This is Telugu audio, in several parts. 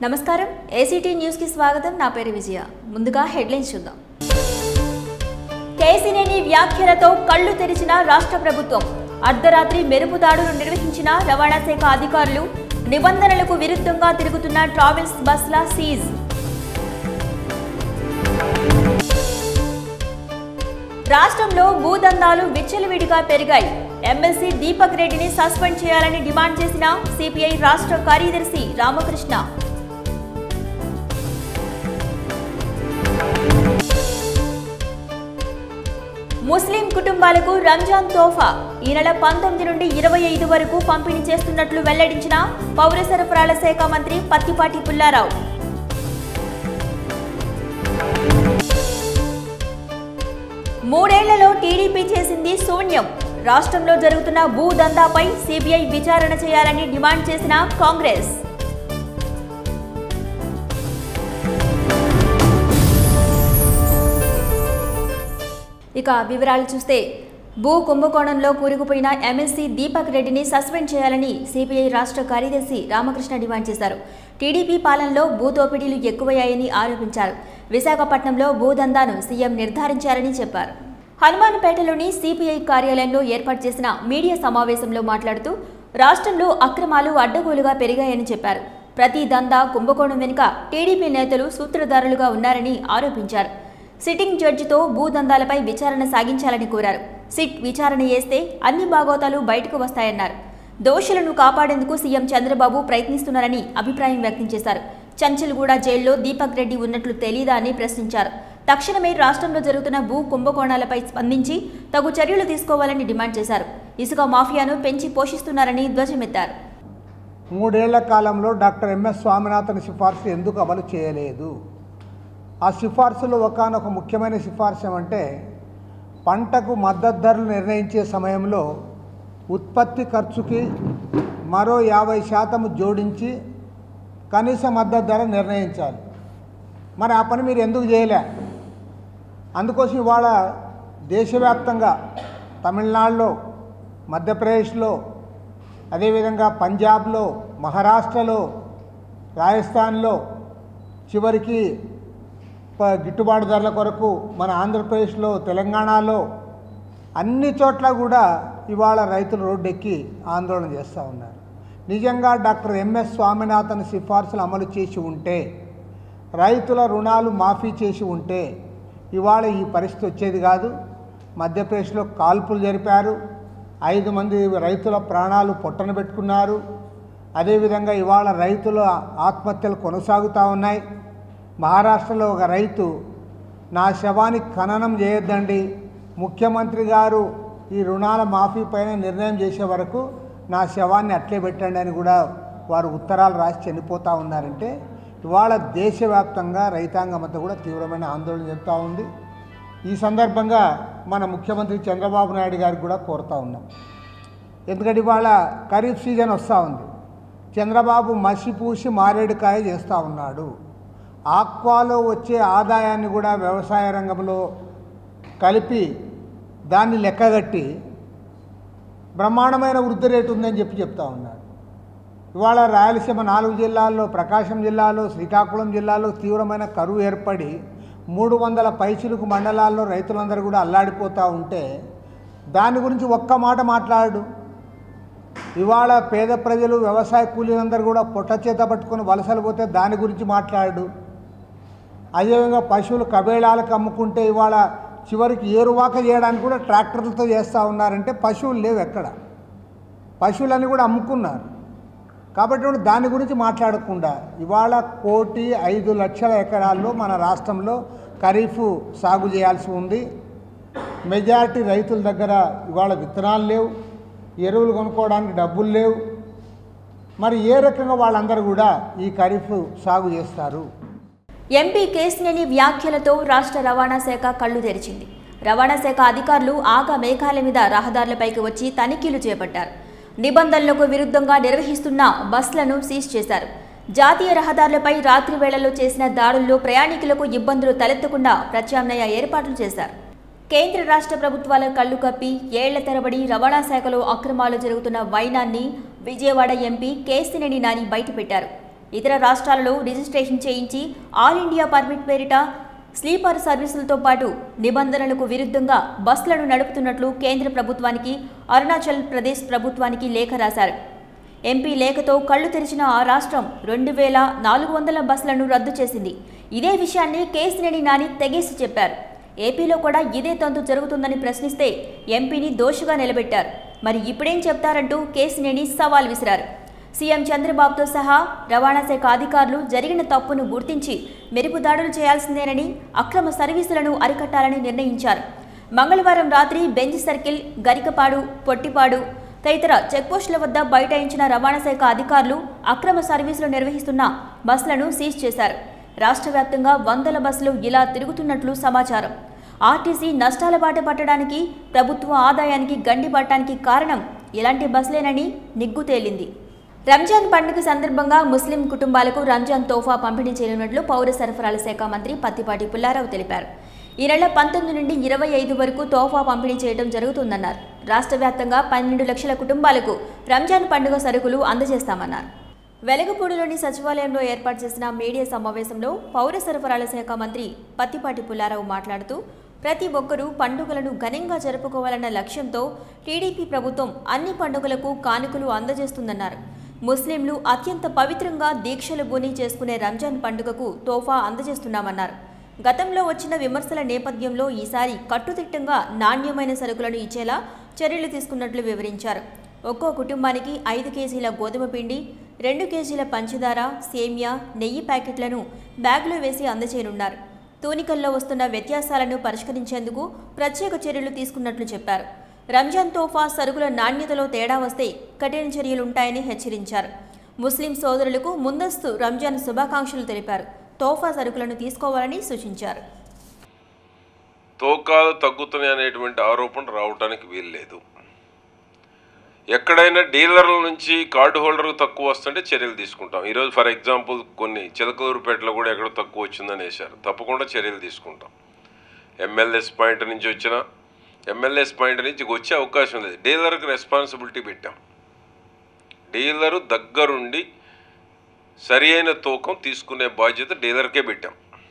నమస్కారం ఏసీటీ న్యూస్ కి స్వాగతం నా పేరు విజయ ముందుగా హెడ్లైన్స్ చూద్దాం కేసినేని వ్యాఖ్యలతో కళ్ళు తెరిచిన రాష్ట్ర ప్రభుత్వం అర్ధరాత్రి మెరుపు దాడులు నిర్వహించిన రవాణా శాఖ అధికారులు నిబంధనలకు విరుద్ధంగా తిరుగుతున్న ట్రావెల్స్ బస్ల సీజ్ రాష్ట్రంలో భూదందాలు విచ్చలవిడిగా పెరిగాయి ఎమ్మెల్సీ దీపక్ రెడ్డిని సస్పెండ్ చేయాలని డిమాండ్ చేసిన సిపిఐ రాష్ట్ర కార్యదర్శి రామకృష్ణ ముస్లిం కుటుంబాలకు రంజాన్ తోఫా ఈ నెల పంతొమ్మిది నుండి ఇరవై ఐదు వరకు పంపిణీ చేస్తున్నట్లు వెల్లడించిన పౌర సరఫరాల శాఖ మంత్రి పత్తిపాటి పుల్లారావు మూడేళ్లలో టీడీపీ చేసింది శూన్యం రాష్ట్రంలో జరుగుతున్న భూ దందాపై సిబిఐ విచారణ చేయాలని డిమాండ్ చేసిన కాంగ్రెస్ ఇక వివరాలు చూస్తే భూ కుంభకోణంలో కూరుకుపోయిన ఎమ్మెల్సీ దీపక్ రెడ్డిని సస్పెండ్ చేయాలని సిపిఐ రాష్ట్ర కార్యదర్శి రామకృష్ణ డిమాండ్ చేశారు టీడీపీ పాలనలో భూ దోపిడీలు ఎక్కువయ్యాయని ఆరోపించారు విశాఖపట్నంలో భూదందాను సీఎం నిర్ధారించారని చెప్పారు హనుమాన్పేటలోని సిపిఐ కార్యాలయంలో ఏర్పాటు చేసిన మీడియా సమావేశంలో మాట్లాడుతూ రాష్ట్రంలో అక్రమాలు అడ్డగోలుగా పెరిగాయని చెప్పారు ప్రతి దందా కుంభకోణం వెనుక టీడీపీ నేతలు సూత్రధారులుగా ఉన్నారని ఆరోపించారు సిట్టింగ్ జడ్జితో భూదందాలపై విచారణ సాగించాలని కోరారు సిట్ విచారణ చేస్తే అన్ని భాగోతాలు బయటకు వస్తాయన్నారు దోషులను కాపాడేందుకు సీఎం చంద్రబాబు ప్రయత్నిస్తున్నారని అభిప్రాయం వ్యక్తం చేశారు చంచల్గూడ జైల్లో దీపక్ రెడ్డి ఉన్నట్లు తెలీదా అని ప్రశ్నించారు తక్షణమే రాష్ట్రంలో జరుగుతున్న భూ కుంభకోణాలపై స్పందించి తగు చర్యలు తీసుకోవాలని డిమాండ్ చేశారు ఇసుక మాఫియాను పెంచి పోషిస్తున్నారని ధ్వజమెత్తారు మూడేళ్ల కాలంలో డాక్టర్ ఎంఎస్ స్వామినాథన్ సిఫార్సు ఎందుకు అమలు చేయలేదు ఆ సిఫార్సులో ఒకనొక ముఖ్యమైన సిఫార్సు ఏమంటే పంటకు మద్దతు ధరలు నిర్ణయించే సమయంలో ఉత్పత్తి ఖర్చుకి మరో యాభై శాతం జోడించి కనీస మద్దతు ధర నిర్ణయించాలి మరి ఆ పని మీరు ఎందుకు చేయలే అందుకోసం ఇవాళ దేశవ్యాప్తంగా తమిళనాడులో మధ్యప్రదేశ్లో అదేవిధంగా పంజాబ్లో మహారాష్ట్రలో రాజస్థాన్లో చివరికి ప- గిట్టుబాటు ధరల కొరకు మన ఆంధ్రప్రదేశ్లో తెలంగాణలో అన్ని చోట్ల కూడా ఇవాళ రైతులు రోడ్డెక్కి ఆందోళన చేస్తూ ఉన్నారు నిజంగా డాక్టర్ ఎంఎస్ స్వామినాథన్ సిఫార్సులు అమలు చేసి ఉంటే రైతుల రుణాలు మాఫీ చేసి ఉంటే ఇవాళ ఈ పరిస్థితి వచ్చేది కాదు మధ్యప్రదేశ్లో కాల్పులు జరిపారు ఐదు మంది రైతుల ప్రాణాలు పొట్టన పెట్టుకున్నారు అదేవిధంగా ఇవాళ రైతుల ఆత్మహత్యలు కొనసాగుతూ ఉన్నాయి మహారాష్ట్రలో ఒక రైతు నా శవానికి ఖననం చేయొద్దండి ముఖ్యమంత్రి గారు ఈ రుణాల మాఫీ పైన నిర్ణయం చేసే వరకు నా శవాన్ని అట్లే పెట్టండి అని కూడా వారు ఉత్తరాలు రాసి చనిపోతూ ఉన్నారంటే ఇవాళ దేశవ్యాప్తంగా రైతాంగం అంతా కూడా తీవ్రమైన ఆందోళన చెందుతూ ఉంది ఈ సందర్భంగా మన ముఖ్యమంత్రి చంద్రబాబు నాయుడు గారికి కూడా కోరుతా ఉన్నాం ఎందుకంటే ఇవాళ ఖరీఫ్ సీజన్ వస్తూ ఉంది చంద్రబాబు మసిపూసి మారేడుకాయ చేస్తూ ఉన్నాడు ఆక్వాలో వచ్చే ఆదాయాన్ని కూడా వ్యవసాయ రంగంలో కలిపి దాన్ని లెక్కగట్టి బ్రహ్మాండమైన వృద్ధి రేటు ఉందని చెప్పి చెప్తా ఉన్నాడు ఇవాళ రాయలసీమ నాలుగు జిల్లాల్లో ప్రకాశం జిల్లాలో శ్రీకాకుళం జిల్లాలో తీవ్రమైన కరువు ఏర్పడి మూడు వందల పైచిలుకు మండలాల్లో రైతులందరూ కూడా అల్లాడిపోతూ ఉంటే దాని గురించి ఒక్క మాట మాట్లాడు ఇవాళ పేద ప్రజలు వ్యవసాయ కూలీలందరూ కూడా పొట్ట చేత పట్టుకొని వలసలు పోతే దాని గురించి మాట్లాడు అదేవిధంగా పశువులు కబేళాలకు అమ్ముకుంటే ఇవాళ చివరికి ఏరువాక చేయడానికి కూడా ట్రాక్టర్లతో చేస్తూ ఉన్నారంటే పశువులు లేవు ఎక్కడ పశువులన్నీ కూడా అమ్ముకున్నారు కాబట్టి దాని గురించి మాట్లాడకుండా ఇవాళ కోటి ఐదు లక్షల ఎకరాల్లో మన రాష్ట్రంలో ఖరీఫ్ సాగు చేయాల్సి ఉంది మెజారిటీ రైతుల దగ్గర ఇవాళ విత్తనాలు లేవు ఎరువులు కొనుక్కోవడానికి డబ్బులు లేవు మరి ఏ రకంగా వాళ్ళందరూ కూడా ఈ ఖరీఫ్ సాగు చేస్తారు ఎంపీ కేసినేని వ్యాఖ్యలతో రాష్ట్ర రవాణా శాఖ కళ్లు తెరిచింది రవాణా శాఖ అధికారులు ఆగా మేఘాల మీద రహదారులపైకి వచ్చి తనిఖీలు చేపట్టారు నిబంధనలకు విరుద్ధంగా నిర్వహిస్తున్న బస్సులను సీజ్ చేశారు జాతీయ రహదారులపై రాత్రి వేళల్లో చేసిన దాడుల్లో ప్రయాణికులకు ఇబ్బందులు తలెత్తకుండా ప్రత్యామ్నాయ ఏర్పాట్లు చేశారు కేంద్ర రాష్ట్ర ప్రభుత్వాల కళ్లు కప్పి ఏళ్ల తరబడి రవాణా శాఖలో అక్రమాలు జరుగుతున్న వైనాన్ని విజయవాడ ఎంపీ కేసినేని నాని బయటపెట్టారు ఇతర రాష్ట్రాలలో రిజిస్ట్రేషన్ చేయించి ఆల్ ఇండియా పర్మిట్ పేరిట స్లీపర్ సర్వీసులతో పాటు నిబంధనలకు విరుద్ధంగా బస్సులను నడుపుతున్నట్లు కేంద్ర ప్రభుత్వానికి అరుణాచల్ ప్రదేశ్ ప్రభుత్వానికి లేఖ రాశారు ఎంపీ లేఖతో కళ్లు తెరిచిన ఆ రాష్ట్రం రెండు వేల నాలుగు వందల బస్సులను రద్దు చేసింది ఇదే విషయాన్ని కేసినేని నాని తెగేసి చెప్పారు ఏపీలో కూడా ఇదే తంతు జరుగుతుందని ప్రశ్నిస్తే ఎంపీని దోషిగా నిలబెట్టారు మరి ఇప్పుడేం చెప్తారంటూ కేసినేని సవాల్ విసిరారు సీఎం చంద్రబాబుతో సహా రవాణా శాఖ అధికారులు జరిగిన తప్పును గుర్తించి మెరుపు దాడులు చేయాల్సిందేనని అక్రమ సర్వీసులను అరికట్టాలని నిర్ణయించారు మంగళవారం రాత్రి బెంచ్ సర్కిల్ గరికపాడు పొట్టిపాడు తదితర చెక్పోస్టుల వద్ద బైఠాయించిన రవాణా శాఖ అధికారులు అక్రమ సర్వీసులు నిర్వహిస్తున్న బస్సులను సీజ్ చేశారు రాష్ట్ర వ్యాప్తంగా వందల బస్సులు ఇలా తిరుగుతున్నట్లు సమాచారం ఆర్టీసీ నష్టాల బాట పట్టడానికి ప్రభుత్వ ఆదాయానికి గండి పట్టడానికి కారణం ఇలాంటి బస్సులేనని నిగ్గు తేలింది రంజాన్ పండుగ సందర్భంగా ముస్లిం కుటుంబాలకు రంజాన్ తోఫా పంపిణీ చేయనున్నట్లు పౌర సరఫరాల శాఖ మంత్రి పత్తిపాటి పుల్లారావు తెలిపారు ఈ నెల పంతొమ్మిది నుండి ఇరవై ఐదు వరకు తోఫా పంపిణీ చేయడం జరుగుతుందన్నారు రాష్ట్ర వ్యాప్తంగా పన్నెండు లక్షల కుటుంబాలకు రంజాన్ పండుగ సరుకులు అందజేస్తామన్నారు వెలగపూడిలోని సచివాలయంలో ఏర్పాటు చేసిన మీడియా సమావేశంలో పౌర సరఫరాల శాఖ మంత్రి పత్తిపాటి పుల్లారావు మాట్లాడుతూ ప్రతి ఒక్కరూ పండుగలను ఘనంగా జరుపుకోవాలన్న లక్ష్యంతో టీడీపీ ప్రభుత్వం అన్ని పండుగలకు కానుకలు అందజేస్తుందన్నారు ముస్లింలు అత్యంత పవిత్రంగా దీక్షలు బూని చేసుకునే రంజాన్ పండుగకు తోఫా అందజేస్తున్నామన్నారు గతంలో వచ్చిన విమర్శల నేపథ్యంలో ఈసారి కట్టుదిట్టంగా నాణ్యమైన సరుకులను ఇచ్చేలా చర్యలు తీసుకున్నట్లు వివరించారు ఒక్కో కుటుంబానికి ఐదు కేజీల గోధుమ పిండి రెండు కేజీల పంచదార సేమియా నెయ్యి ప్యాకెట్లను బ్యాగులో వేసి అందజేయనున్నారు తూనికల్లో వస్తున్న వ్యత్యాసాలను పరిష్కరించేందుకు ప్రత్యేక చర్యలు తీసుకున్నట్లు చెప్పారు రంజాన్ తోఫా సరుకుల నాణ్యతలో తేడా వస్తే కఠిన చర్యలుంటాయని హెచ్చరించారు ముస్లిం సోదరులకు ముందస్తు రంజాన్ శుభాకాంక్షలు తెలిపారు తోఫా సరుకులను తీసుకోవాలని సూచించారు తూకాలు తగ్గుతున్నాయి అనేటువంటి ఆరోపణ రావడానికి వీల్లేదు ఎక్కడైనా డీలర్ల నుంచి కార్డు హోల్డర్ తక్కువ వస్తుంటే చర్యలు తీసుకుంటాం ఈరోజు ఫర్ ఎగ్జాంపుల్ కొన్ని చిలకలూరుపేటలో కూడా ఎక్కడ తక్కువ వచ్చిందని వేశారు తప్పకుండా చర్యలు తీసుకుంటాం ఎంఎల్ఎస్ పాయింట్ నుంచి వచ్చిన ఎంఎల్ఎస్ పాయింట్ నుంచి వచ్చే అవకాశం లేదు డీలర్కి రెస్పాన్సిబిలిటీ పెట్టాం డీలరు దగ్గరుండి సరి అయిన తూకం తీసుకునే బాధ్యత డీలర్కే పెట్టాం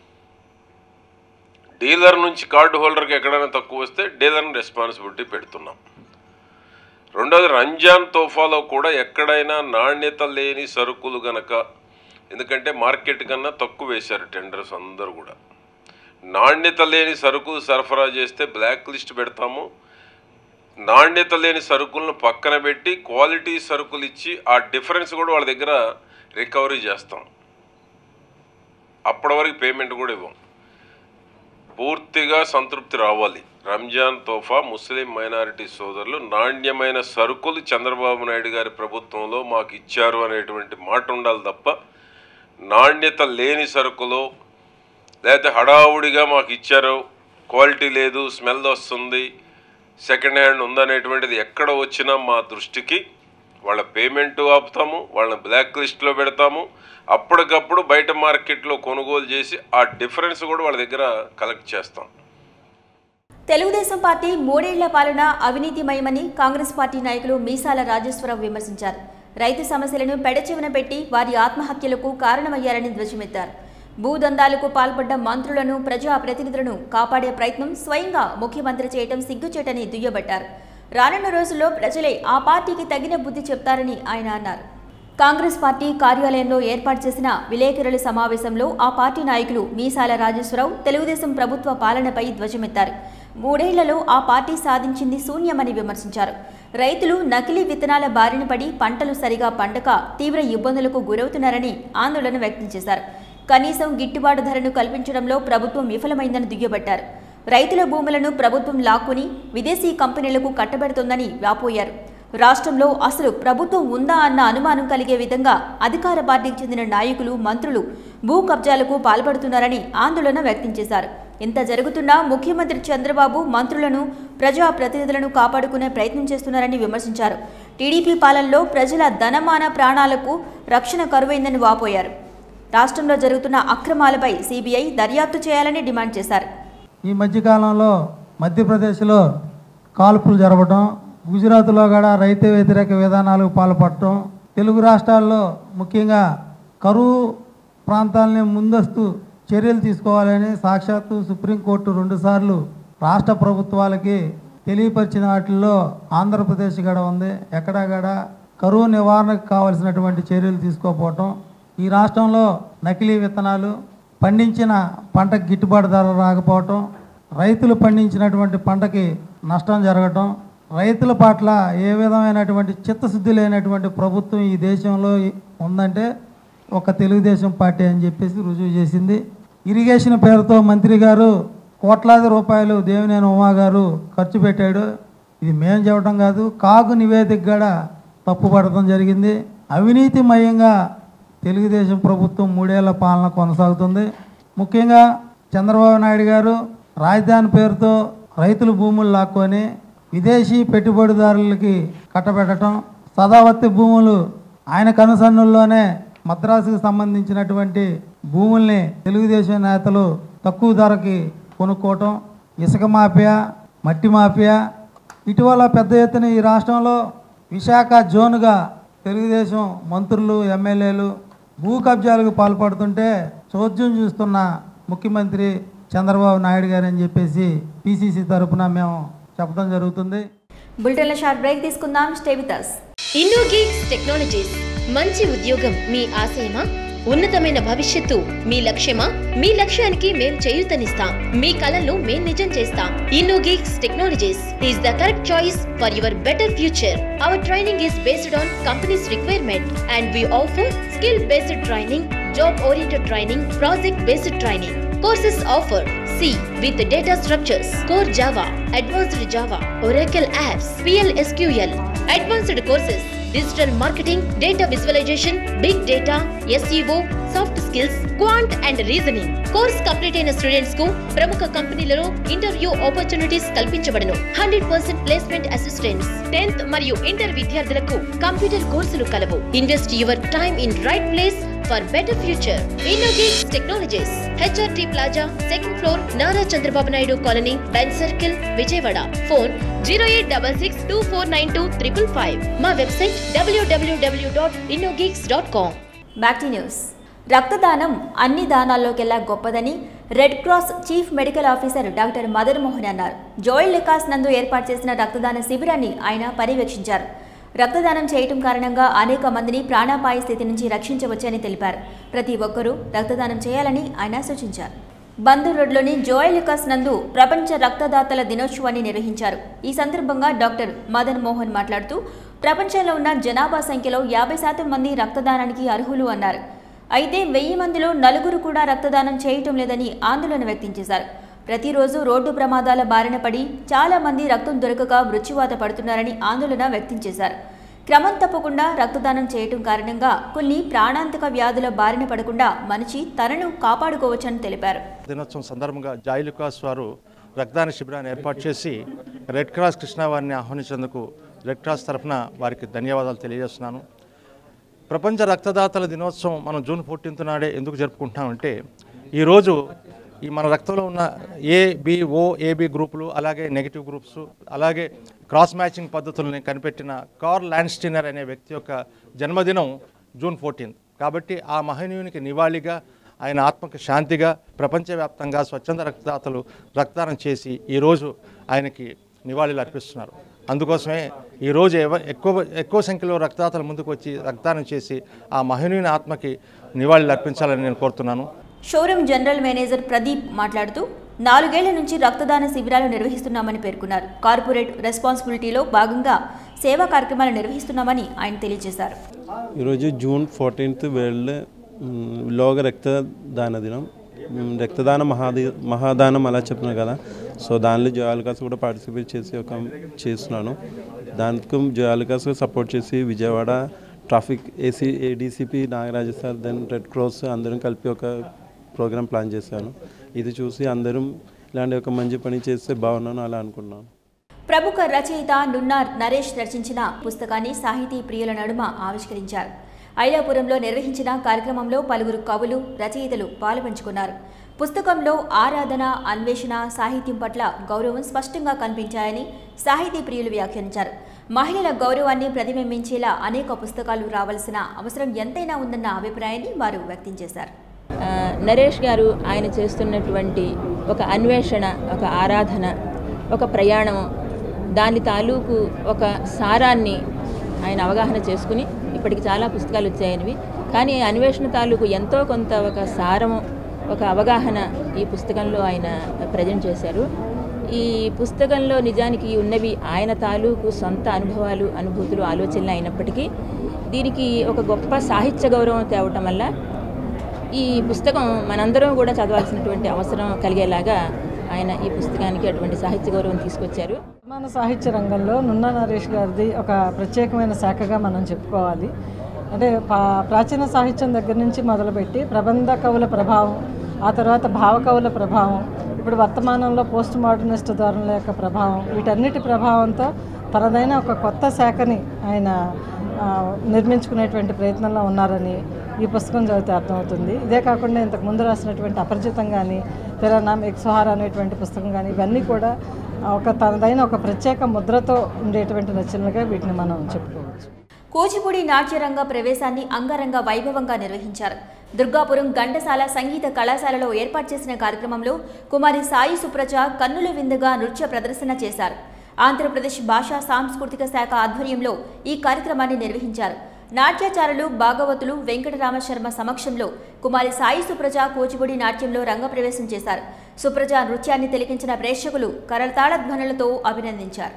డీలర్ నుంచి కార్డు హోల్డర్కి ఎక్కడైనా తక్కువ వస్తే డీలర్ని రెస్పాన్సిబిలిటీ పెడుతున్నాం రెండోది రంజాన్ తోఫాలో కూడా ఎక్కడైనా నాణ్యత లేని సరుకులు గనక ఎందుకంటే మార్కెట్ కన్నా తక్కువ వేశారు టెండర్స్ అందరూ కూడా నాణ్యత లేని సరుకులు సరఫరా చేస్తే బ్లాక్ లిస్ట్ పెడతాము నాణ్యత లేని సరుకులను పక్కన పెట్టి క్వాలిటీ సరుకులు ఇచ్చి ఆ డిఫరెన్స్ కూడా వాళ్ళ దగ్గర రికవరీ చేస్తాం అప్పటి వరకు పేమెంట్ కూడా ఇవ్వం పూర్తిగా సంతృప్తి రావాలి రంజాన్ తోఫా ముస్లిం మైనారిటీ సోదరులు నాణ్యమైన సరుకులు చంద్రబాబు నాయుడు గారి ప్రభుత్వంలో మాకు ఇచ్చారు అనేటువంటి మాట ఉండాలి తప్ప నాణ్యత లేని సరుకులు లేకపోతే హడావుడిగా మాకు ఇచ్చారు క్వాలిటీ లేదు స్మెల్ వస్తుంది సెకండ్ హ్యాండ్ ఉందనేటువంటిది ఎక్కడ వచ్చినా మా దృష్టికి వాళ్ళ పేమెంట్ ఆపుతాము వాళ్ళని బ్లాక్ లిస్ట్లో పెడతాము అప్పటికప్పుడు బయట మార్కెట్లో కొనుగోలు చేసి ఆ డిఫరెన్స్ కూడా వాళ్ళ దగ్గర కలెక్ట్ చేస్తాం తెలుగుదేశం పార్టీ మూడేళ్ల పాలన అవినీతిమయమని కాంగ్రెస్ పార్టీ నాయకులు మీసాల రాజేశ్వరరావు విమర్శించారు రైతు సమస్యలను పెడచెవిన పెట్టి వారి ఆత్మహత్యలకు కారణమయ్యారని ధ్వజమెత్తారు భూదందాలకు పాల్పడ్డ మంత్రులను ప్రజా ప్రతినిధులను కాపాడే ప్రయత్నం స్వయంగా ముఖ్యమంత్రి చేయటం సిగ్గుచేటని దుయ్యబట్టారు రానున్న రోజుల్లో ప్రజలే ఆ పార్టీకి తగిన బుద్ధి చెప్తారని ఆయన అన్నారు కాంగ్రెస్ పార్టీ కార్యాలయంలో ఏర్పాటు చేసిన విలేకరుల సమావేశంలో ఆ పార్టీ నాయకులు మీసాల రాజేశ్వరరావు తెలుగుదేశం ప్రభుత్వ పాలనపై ధ్వజమెత్తారు మూడేళ్లలో ఆ పార్టీ సాధించింది శూన్యమని విమర్శించారు రైతులు నకిలీ విత్తనాల బారిన పడి పంటలు సరిగా పండక తీవ్ర ఇబ్బందులకు గురవుతున్నారని ఆందోళన వ్యక్తం చేశారు కనీసం గిట్టుబాటు ధరను కల్పించడంలో ప్రభుత్వం విఫలమైందని దుయ్యబట్టారు రైతుల భూములను ప్రభుత్వం లాక్కుని విదేశీ కంపెనీలకు కట్టబెడుతోందని వాపోయారు రాష్ట్రంలో అసలు ప్రభుత్వం ఉందా అన్న అనుమానం కలిగే విధంగా అధికార పార్టీకి చెందిన నాయకులు మంత్రులు భూ కబ్జాలకు పాల్పడుతున్నారని ఆందోళన వ్యక్తం చేశారు ఇంత జరుగుతున్నా ముఖ్యమంత్రి చంద్రబాబు మంత్రులను ప్రజా ప్రతినిధులను కాపాడుకునే ప్రయత్నం చేస్తున్నారని విమర్శించారు టీడీపీ పాలనలో ప్రజల ధనమాన ప్రాణాలకు రక్షణ కరువైందని వాపోయారు రాష్ట్రంలో జరుగుతున్న అక్రమాలపై సీబీఐ దర్యాప్తు చేయాలని డిమాండ్ చేశారు ఈ మధ్యకాలంలో మధ్యప్రదేశ్లో కాల్పులు జరగడం గుజరాత్లో కూడా రైతు వ్యతిరేక విధానాలకు పాల్పడటం తెలుగు రాష్ట్రాల్లో ముఖ్యంగా కరువు ప్రాంతాలని ముందస్తు చర్యలు తీసుకోవాలని సాక్షాత్తు సుప్రీంకోర్టు రెండుసార్లు రాష్ట్ర ప్రభుత్వాలకి తెలియపరిచిన వాటిల్లో ఆంధ్రప్రదేశ్ గడ ఉంది ఎక్కడగడ కరువు నివారణకు కావలసినటువంటి చర్యలు తీసుకోకపోవటం ఈ రాష్ట్రంలో నకిలీ విత్తనాలు పండించిన పంటకు గిట్టుబాటు ధర రాకపోవటం రైతులు పండించినటువంటి పంటకి నష్టం జరగటం రైతుల పట్ల ఏ విధమైనటువంటి చిత్తశుద్ధి లేనటువంటి ప్రభుత్వం ఈ దేశంలో ఉందంటే ఒక తెలుగుదేశం పార్టీ అని చెప్పేసి రుజువు చేసింది ఇరిగేషన్ పేరుతో మంత్రి గారు కోట్లాది రూపాయలు దేవినేని ఉమా గారు ఖర్చు పెట్టాడు ఇది మేము చెప్పడం కాదు కాగు నివేదిక కూడా తప్పుపడటం జరిగింది అవినీతిమయంగా తెలుగుదేశం ప్రభుత్వం మూడేళ్ల పాలన కొనసాగుతుంది ముఖ్యంగా చంద్రబాబు నాయుడు గారు రాజధాని పేరుతో రైతుల భూములు లాక్కొని విదేశీ పెట్టుబడిదారులకి కట్టబెట్టడం సదావర్తి భూములు ఆయన కనుసన్నుల్లోనే మద్రాసుకు సంబంధించినటువంటి భూముల్ని తెలుగుదేశం నేతలు తక్కువ ధరకి కొనుక్కోవటం ఇసుక మాఫియా మట్టి మాఫియా ఇటీవల పెద్ద ఎత్తున ఈ రాష్ట్రంలో విశాఖ జోన్గా తెలుగుదేశం మంత్రులు ఎమ్మెల్యేలు భూ కబ్జాలకు పాల్పడుతుంటే చోద్యం చూస్తున్న ముఖ్యమంత్రి చంద్రబాబు నాయుడు గారు అని చెప్పేసి పిసిసి తరపున మేము చెప్పడం జరుగుతుంది బులెటిన్ల షార్ట్ బ్రేక్ తీసుకుందాం stay with us. Innogates technologies మంచి ఉద్యోగం మీ ఆశయమా ఉన్నతమైన భవిష్యత్తు మీ లక్ష్యమా మీ లక్ష్యానికి మేం చేయూతనిస్తాం మీ కలలను మేం నిజం చేస్తాం Innogates technologies is the correct choice for your better future our training is based on companies requirement and we offer skill based training job oriented training project based training Courses offer C with data structures, core Java, advanced Java, Oracle apps, PLSQL, advanced courses, digital marketing, data visualization, big data, SEO, soft skills, quant and reasoning. Course complete అయిన స్టూడెంట్స్ కు ప్రముఖ కంపెనీలలో ఇంటర్వ్యూ ఆపర్చునిటీస్ కల్పించబడను hundred percent placement assistants tenth మరియు ఇంటర్ విద్యార్థులకు కంప్యూటర్ కోర్సులు కలవు invest your time in right place for better future Innogates technologies HRT plaza second floor Nara Chandrababu Naidu colony bench circle Vijayawada phone zero eight double six two four nine two triple five మా వెబ్సైట్ డబ్ల్యూడబ్ల్యూడబ్ల్యూ dot Innogates dot com back to news రక్తదానం అన్ని దానాల్లోకెల్లా గొప్పదని red cross chief medical officer doctor Madan Mohan అన్నారు జోయిల్ లెకాస్ నందు ఏర్పాటు చేసిన రక్తదాన శిబిరాన్ని ఆయన పర్యవేక్షించారు రక్తదానం చేయటం కారణంగా అనేక మందిని ప్రాణాపాయ స్థితి నుంచి రక్షించవచ్చని తెలిపారు ప్రతి ఒక్కరూ రక్తదానం చేయాలని ఆయన సూచించారు బందర్ రోడ్లోని జోయల్ లుకాస్ నందు ప్రపంచ రక్తదాతల దినోత్సవాన్ని నిర్వహించారు ఈ సందర్భంగా డాక్టర్ మదన్ మోహన్ మాట్లాడుతూ ప్రపంచంలో ఉన్న జనాభా సంఖ్యలో యాభై శాతం మంది రక్తదానానికి అర్హులు అన్నారు అయితే వెయ్యి మందిలో నలుగురు కూడా రక్తదానం చేయటం లేదని ఆందోళన వ్యక్తం చేశారు ప్రతిరోజు రోడ్డు ప్రమాదాల బారిన పడి చాలా మంది రక్తం దొరకక మృత్యువాత పడుతున్నారని ఆందోళన వ్యక్తం చేశారు క్రమం తప్పకుండా రక్తదానం చేయటం కారణంగా కొన్ని ప్రాణాంతక వ్యాధుల బారిన పడకుండా మనిషి తనను కాపాడుకోవచ్చని తెలిపారు దినోత్సవం సందర్భంగా జాయ్ లుకాస్ వారు రక్తదాన శిబిరాన్ని ఏర్పాటు చేసి రెడ్ క్రాస్ కృష్ణ వారిని ఆహ్వానించేందుకు రెడ్ క్రాస్ తరఫున వారికి ధన్యవాదాలు తెలియజేస్తున్నాను ప్రపంచ రక్తదాతల దినోత్సవం మనం జూన్ ఫోర్టీన్త్ నాడే ఎందుకు జరుపుకుంటున్నామంటే ఈరోజు ఈ మన రక్తంలో ఉన్న ఏ బి ఓ ఏబి గ్రూపులు అలాగే నెగిటివ్ గ్రూప్స్ అలాగే క్రాస్ మ్యాచింగ్ పద్ధతుల్ని కనిపెట్టిన కార్ల్ ల్యాండ్స్టీనర్ అనే వ్యక్తి యొక్క జన్మదినం జూన్ ఫోర్టీన్త్ కాబట్టి ఆ మహనీయునికి నివాళిగా ఆయన ఆత్మకు శాంతిగా ప్రపంచవ్యాప్తంగా స్వచ్ఛంద రక్తదాతలు రక్తదానం చేసి ఈరోజు ఆయనకి నివాళులు అర్పిస్తున్నారు అందుకోసమే ఈరోజు ఎవ ఎక్కువ ఎక్కువ సంఖ్యలో రక్తదాతలు ముందుకు వచ్చి రక్తదానం చేసి ఆ మహనీయుని ఆత్మకి నివాళులు అర్పించాలని నేను కోరుతున్నాను షోరూమ్ జనరల్ మేనేజర్ ప్రదీప్ మాట్లాడుతూ నాలుగేళ్ల నుంచి రక్తదాన శిబిరాలు నిర్వహిస్తున్నామని పేర్కొన్నారు కార్పొరేట్ రెస్పాన్సిబిలిటీలో భాగంగా సేవా కార్యక్రమాలు నిర్వహిస్తున్నామని ఆయన తెలియజేశారు ఈరోజు జూన్ ఫోర్టీన్త్ వరల్డ్ మ్, లోక రక్తదాన దినం మ్, రక్తదాన మహాది మహాదానం అలా చెప్తున్నారు కదా సో దానిలో జయాలికాస్ కూడా పార్టిసిపేట్ చేసి ఒక చేస్తున్నాను దానికి జయాలికాస్ సపోర్ట్ చేసి Vijayawada traffic AC ADCP Nagaraju sir then red cross అందరం కలిపి ఒక ప్రోగ్రామ్ ప్లాన్ చేశాను ఇది చూసి అందరం ఇలాంటి ఒక మంచి పని చేస్తే బాగున్నాను అలా అనుకున్నాను ప్రముఖ రచయిత నున్నార్ నరేష్ రచించిన పుస్తకాన్ని సాహితీ ప్రియుల నడుమ ఆవిష్కరించారు ఐలాపురంలో నిర్వహించిన కార్యక్రమంలో పలువురు కవులు రచయితలు పాలుపంచుకున్నారు పుస్తకంలో ఆరాధన అన్వేషణ సాహిత్యం పట్ల గౌరవం స్పష్టంగా కనిపించాయని సాహితీ ప్రియులు వ్యాఖ్యానించారు మహిళల గౌరవాన్ని ప్రతిబింబించేలా అనేక పుస్తకాలు రావాల్సిన అవసరం ఎంతైనా ఉందన్న అభిప్రాయాన్ని వారు వ్యక్తం చేశారు ఆ, నరేష్ గారు ఆయన చేస్తున్నటువంటి ఒక అన్వేషణ ఒక ఆరాధన ఒక ప్రయాణం దాని తాలూకు ఒక సారాన్ని ఆయన అవగాహన చేసుకుని ఇప్పటికి చాలా పుస్తకాలు వచ్చాయనివి కానీ అన్వేషణ తాలూకు ఎంతో కొంత ఒక సారము ఒక అవగాహన ఈ పుస్తకంలో ఆయన ప్రజెంట్ చేశారు ఈ పుస్తకంలో నిజానికి ఉన్నవి ఆయన తాలూకు సొంత అనుభవాలు అనుభూతులు ఆలోచనలు అయినప్పటికీ దీనికి ఒక గొప్ప సాహిత్య గౌరవం తేవటం వల్ల ఈ పుస్తకం మనందరం కూడా చదవాల్సినటువంటి అవసరం కలిగేలాగా ఆయన ఈ పుస్తకానికి అటువంటి సాహిత్య గౌరవం తీసుకొచ్చారు మన సాహిత్య రంగంలో నున్నా నరేష్ గారిది ఒక ప్రత్యేకమైన శాఖగా మనం చెప్పుకోవాలి అంటే పా- ప్రాచీన సాహిత్యం దగ్గర నుంచి మొదలుపెట్టి ప్రబంధ కవుల ప్రభావం ఆ తర్వాత భావ కవుల ప్రభావం ఇప్పుడు వర్తమానంలో పోస్ట్ మోడర్నిస్ట్ ధోరణుల యొక్క ప్రభావం వీటన్నిటి ప్రభావంతో తనదైన ఒక కొత్త శాఖని ఆయన ఆ, నిర్మించుకునేటువంటి ప్రయత్నంలో ఉన్నారని ఈ పుస్తకం చదివితే అర్థమవుతుంది ఇదే కాకుండా ఇంతకు ముందు రాసినటువంటి అపరిచితం కానీ తెరనామ్ ఎక్సోహార్ అనేటువంటి పుస్తకం కానీ ఇవన్నీ కూడా ఒక తనదైన ఒక ప్రత్యేక ముద్రతో ఉండేటువంటి రచనలుగా వీటిని మనం చెప్పుకోవచ్చు కూచిపూడి నాట్యరంగ ప్రవేశాన్ని అంగరంగ వైభవంగా నిర్వహించారు దుర్గాపురం ఘంటసాల సంగీత కళాశాలలో ఏర్పాటు చేసిన కార్యక్రమంలో కుమారి సాయి సుప్రజ కన్నుల విందుగా నృత్య ప్రదర్శన చేశారు ఆంధ్రప్రదేశ్ భాషా సాంస్కృతిక శాఖ ఆధ్వర్యంలో ఈ కార్యక్రమాన్ని నిర్వహించారు నాట్యాచారులు భాగవతులు వెంకటరామ శర్మ సమక్షంలో కుమారి సాయి సుప్రజ కూచిపూడి నాట్యంలో రంగప్రవేశం చేశారు సుప్రజ నృత్యాన్ని తిలకించిన ప్రేక్షకులు కరతాళ ధ్వనులతో అభినందించారు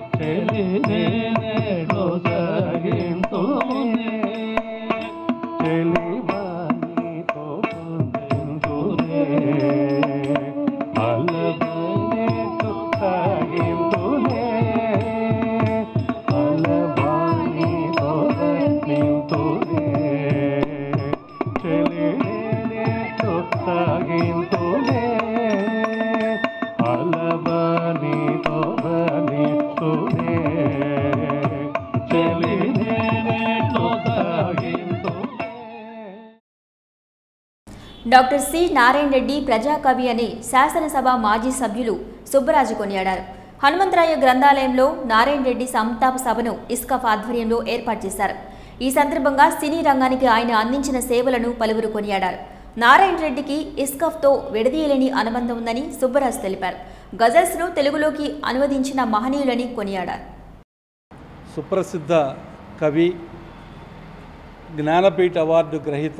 డాక్టర్ సి నారాయణ రెడ్డి ప్రజాకవి అని శాసనసభ మాజీ సభ్యులు సుబ్బరాజు కొనియాడారు హనుమంతరాయ గ్రంథాలయంలో నారాయణ రెడ్డి సంతాప సభను ఇస్కఫ్ ఆధ్వర్యంలో ఏర్పాటు చేశారు ఈ సందర్భంగా సినీ రంగానికి ఆయన అందించిన సేవలను పలువురు కొనియాడారు నారాయణ రెడ్డికి ఇస్కఫ్తో విడదీయలేని అనుబంధం ఉందని సుబ్బరాజు తెలిపారు గజల్స్ను తెలుగులోకి అనువదించిన మహనీయులని కొనియాడారు సుప్రసిద్ధ కవి జ్ఞానపీఠ అవార్డు గ్రహీత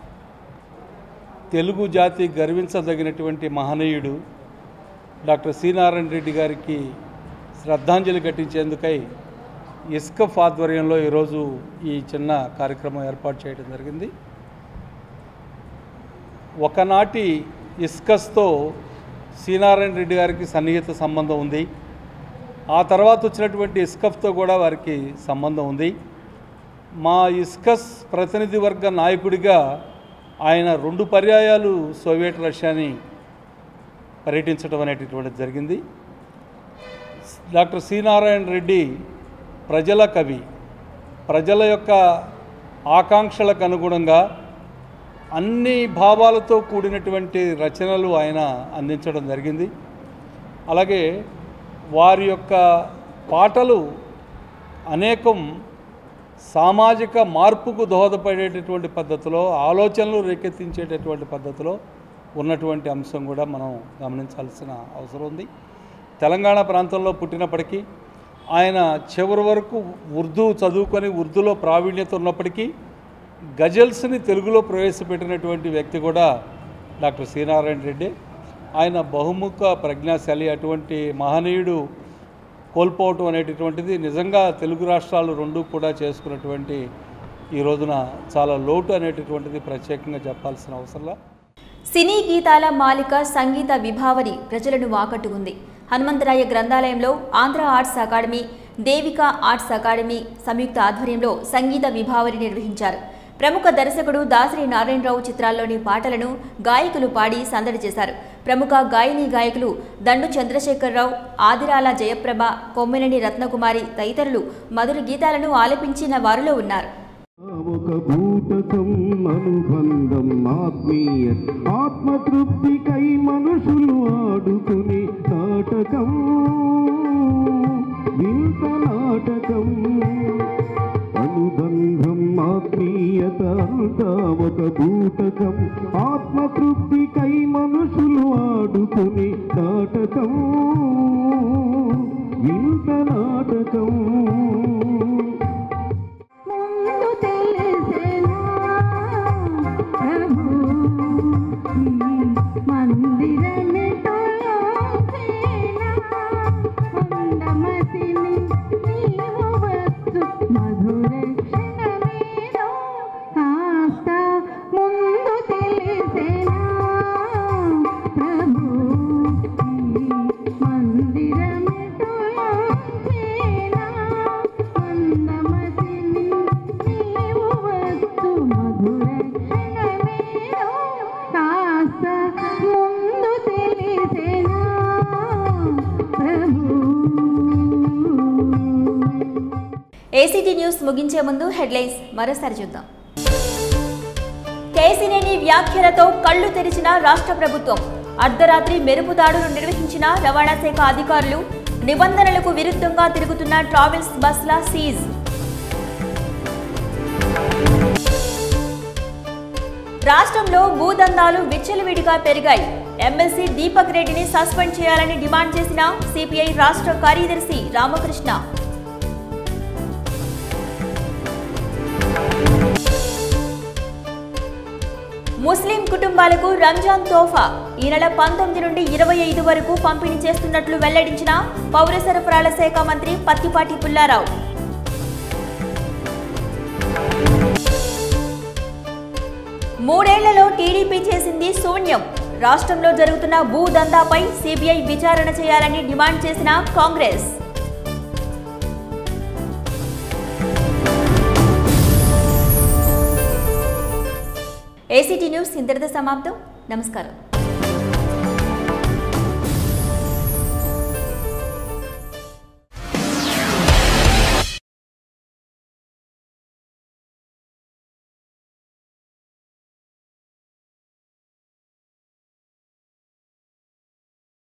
తెలుగు జాతి గర్వించదగినటువంటి మహనీయుడు డాక్టర్ సి నారాయణ రెడ్డి గారికి శ్రద్ధాంజలి ఘటించేందుకై ఇస్కఫ్ ఆధ్వర్యంలో ఈరోజు ఈ చిన్న కార్యక్రమం ఏర్పాటు చేయడం జరిగింది ఒకనాటి ఇస్కస్తో శ్రీనారాయణ రెడ్డి గారికి సన్నిహిత సంబంధం ఉంది ఆ తర్వాత వచ్చినటువంటి ఇస్కఫ్తో కూడా వారికి సంబంధం ఉంది మా ఇస్కస్ ప్రతినిధి వర్గ నాయకుడిగా ఆయన రెండు పర్యాయాలు సోవియట్ రష్యాని పర్యటించడం అనేటటువంటిది జరిగింది డాక్టర్ సి నారాయణ రెడ్డి ప్రజల కవి ప్రజల యొక్క ఆకాంక్షలకు అనుగుణంగా అన్ని భావాలతో కూడినటువంటి రచనలు ఆయన అందించడం జరిగింది అలాగే వారి యొక్క పాటలు అనేకం సామాజిక మార్పుకు దోహదపడేటటువంటి పద్ధతిలో ఆలోచనలు రేకెత్తించేటటువంటి పద్ధతిలో ఉన్నటువంటి అంశం కూడా మనం గమనించాల్సిన అవసరం ఉంది తెలంగాణ ప్రాంతంలో పుట్టినప్పటికీ ఆయన చివరి వరకు ఉర్దూ చదువుకొని ఉర్దూలో ప్రావీణ్యత ఉన్నప్పటికీ గజల్స్ని తెలుగులో ప్రవేశపెట్టినటువంటి వ్యక్తి కూడా డాక్టర్ శ్రీనారాయణ రెడ్డి ఆయన బహుముఖ ప్రజ్ఞాశాలి అటువంటి మహనీయుడు కోల్పోవటం అనేటటువంటిది నిజంగా తెలుగు రాష్ట్రాలు రెండు కూడా చేసుకున్నటువంటి ఈ రోజున చాలా లోటు అనేటటువంటిది ప్రత్యేకంగా చెప్పాల్సిన అవసరంలా సినీ గీతాల మాలిక సంగీత విభావరి ప్రజలను ఆకట్టుకుంది హనుమంతరాయ గ్రంథాలయంలో Andhra arts academy Devika arts academy సంయుక్త ఆధ్వర్యంలో సంగీత విభావరి నిర్వహించారు ప్రముఖ దర్శకుడు దాసరి నారాయణరావు చిత్రాల్లోని పాటలను గాయకులు పాడి సందడి చేశారు ప్రముఖ గాయని గాయకులు దండు చంద్రశేఖరరావు ఆదిరాల జయప్రభ కొమ్మినేని రత్నకుమారి తదితరులు మధుర గీతాలను ఆలపించిన వారిలో ఉన్నారు ఒక భూతకం అనుబంధం ఆత్మీయ ఆత్మతృప్తికై మనుషులు ఆడుకుని నాటకం వింత నాటకం అనుబంధం ఆత్మీయత అంతా ఒక బూటకం ఆత్మతృప్తికై మనుషులు ఆడుకుని నాటకం వింత నాటకం ముందు తెలిసేనా ప్రభు ఈ మందిరమే తోచేనా కొండమతిని నీవు వచ్చు మధురక్షణమేదో కాస్త ముందు తెలిసేనా ప్రభు ఈ మందిరమే తోచేనా మందమతిని నీవు వచ్చు మధురక్షణమేదో కాస్త ముందు తెలిసేనా ప్రభు ఏసీటీ న్యూస్ ముగించే ముందు హెడ్లైన్స్ మరోసారి చూద్దాం కేసినేని వ్యాఖ్యలతో కళ్ళు తెరిచిన రాష్ట్ర ప్రభుత్వం అర్ధరాత్రి మెరుపు దాడులు నిర్వహించిన రవాణా శాఖ అధికారులు నిబంధనలకు విరుద్ధంగా తిరుగుతున్న ట్రావెల్స్ బస్ల సీజ్ రాష్ట్రంలో భూదందాలు విచ్చలవిడిగా పెరిగాయి ఎమ్మెల్సీ దీపక్ రెడ్డిని సస్పెండ్ చేయాలని డిమాండ్ చేసిన సిపిఐ రాష్ట్ర కార్యదర్శి రామకృష్ణ ముస్లిం కుటుంబాలకు రంజాన్ తోఫా ఈ నెల పంతొమ్మిది నుండి ఇరవై ఐదు వరకు పంపిణీ చేస్తున్నట్లు వెల్లడించిన పౌర సరఫరాల శాఖ మంత్రి పత్తిపాటి పుల్లారావు మూడేళ్లలో టీడీపీ చేసింది శూన్యం రాష్ట్రంలో జరుగుతున్న భూ దందాపై సిబిఐ విచారణ చేయాలని డిమాండ్ చేసిన కాంగ్రెస్ ఏసీటీ న్యూస్ ఇంతటితో సమాప్తం నమస్కారం